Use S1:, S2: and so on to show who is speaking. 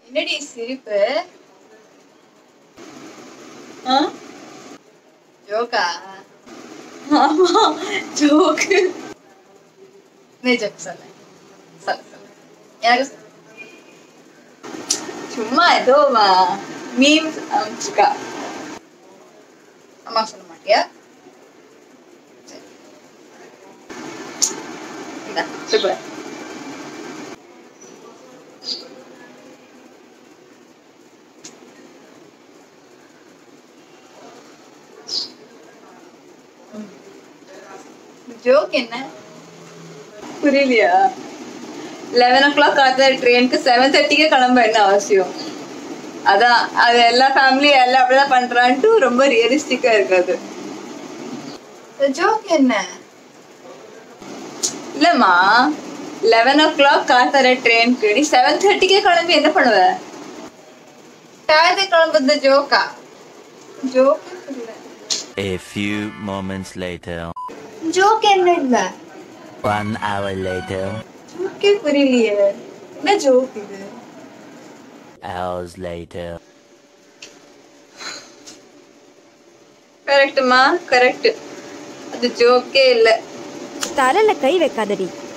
S1: என்னடி சிரிப்பு
S2: ஆ?
S1: ஜோக்கா
S2: ஆமா ஜோக்கு
S1: நீ ஜோக் சொல்லு சொல்லு சொல்லு எனக்கு சொல்லு.
S2: சும்மா ஏதோ மீம்ஸ் அமிச்சுக்கா
S1: அம்மா சொல்ல மாட்டியா சரி. இந்தா,
S2: சூப்பர்
S1: ஜோக் என்ன
S2: புரியலையா லெவன் ஓ கிளாக் ஆகிற ட்ரெயினுக்கு செவன் தேர்ட்டிக்கே கிளம்ப என்ன அவசியம் அதான் அது எல்லா ஃபேமிலி எல்லாம் அப்படிதான் பண்றான்ட்டு ரொம்ப ரியலிஸ்டிக்கா இருக்காது
S1: ஜோக் என்ன
S2: இல்லம்மா லெவன் ஓ கிளாக் காத்தர ட்ரெயினுக்கு நீ செவன் தேர்ட்டிக்கே கிளம்பி என்ன பண்ணுவ
S1: டாய்லெட் கிளம்புறது ஜோக்கா ஜோக் புரியல
S3: A few moments later.
S1: Joke என்ன இல்ல
S3: One hour later.
S1: ஜோக்கே புரியலையே என்ன ஜோக் இது
S3: Hours later.
S2: கரெக்டுமா கரெக்ட் அது ஜோக்கே இல்லை
S4: தலையில கை வைக்காதடி